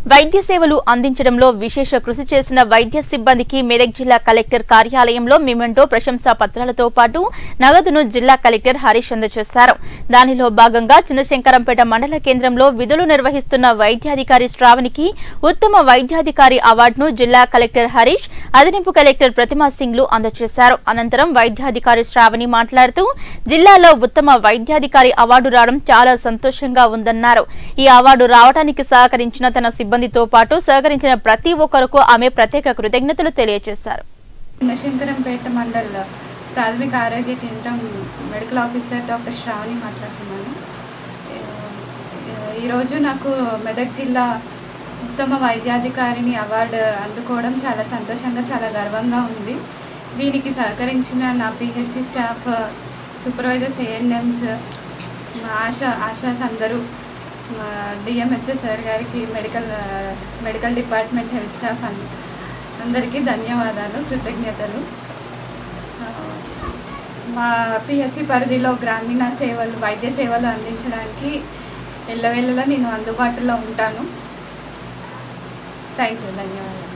వైద్య సేవలు అందించడంలో విశేష కృషి చేసిన వైద్య సిబ్బందికి మెదక్ జిల్లా కలెక్టర్ కార్యాలయంలో మిమెంటో ప్రశంసా పత్రాలతో పాటు నగదును జిల్లా కలెక్టర్ హరీష్ అందజేశారు దానిలో భాగంగా చిన్నశంకరంపేట మండల కేంద్రంలో విధులు నిర్వహిస్తున్న వైద్యాధికారి శ్రావణికి ఉత్తమ వైద్యాధికారి అవార్డును జిల్లా కలెక్టర్ హరీష్ అదనపు కలెక్టర్ ప్రతిమా సింగ్లు అందజేశారు అనంతరం వైద్యాధికారి శ్రావణి మాట్లాడుతూ జిల్లాలో ఉత్తమ వైద్యాధికారి అవార్డు రావడం చాలా సంతోషంగా ఉందన్నారు ఈ అవార్డు రావడానికి సహకరించిన తన సిబ్బందితో పాటు సహకరించిన ప్రతి ఒక్కరకు ఆమె ప్రత్యేక కృతజ్ఞతలు తెలియజేశారు చిన్నశంకరంపేట మండల్ ప్రాథమిక ఆరోగ్య కేంద్రం మెడికల్ ఆఫీసర్ డాక్టర్ శ్రావణి మాట్లాడుతున్నాను ఈ- ఈరోజు నాకు మెదక్ జిల్లా ఉత్తమ వైద్యాధికారిని అవార్డు అందుకోవడం చాలా సంతోషంగా చాలా గర్వంగా ఉంది దీనికి సహకరించిన నా PHC staff supervisors ANMs ASHA ASHAs అందరూ మా డిఎంహెచ్ఓ సార్ గారికి medical medical department health staff అన్ అందరికీ ధన్యవాదాలు కృతజ్ఞతలు ఆ, మా పిహెచ్సి పరిధిలో గ్రామీణ సేవలు వైద్య సేవలు అందించడానికి ఎల్లవేళలా నేను అందుబాటులో ఉంటాను థ్యాంక్ యూ ధన్యవాదాలు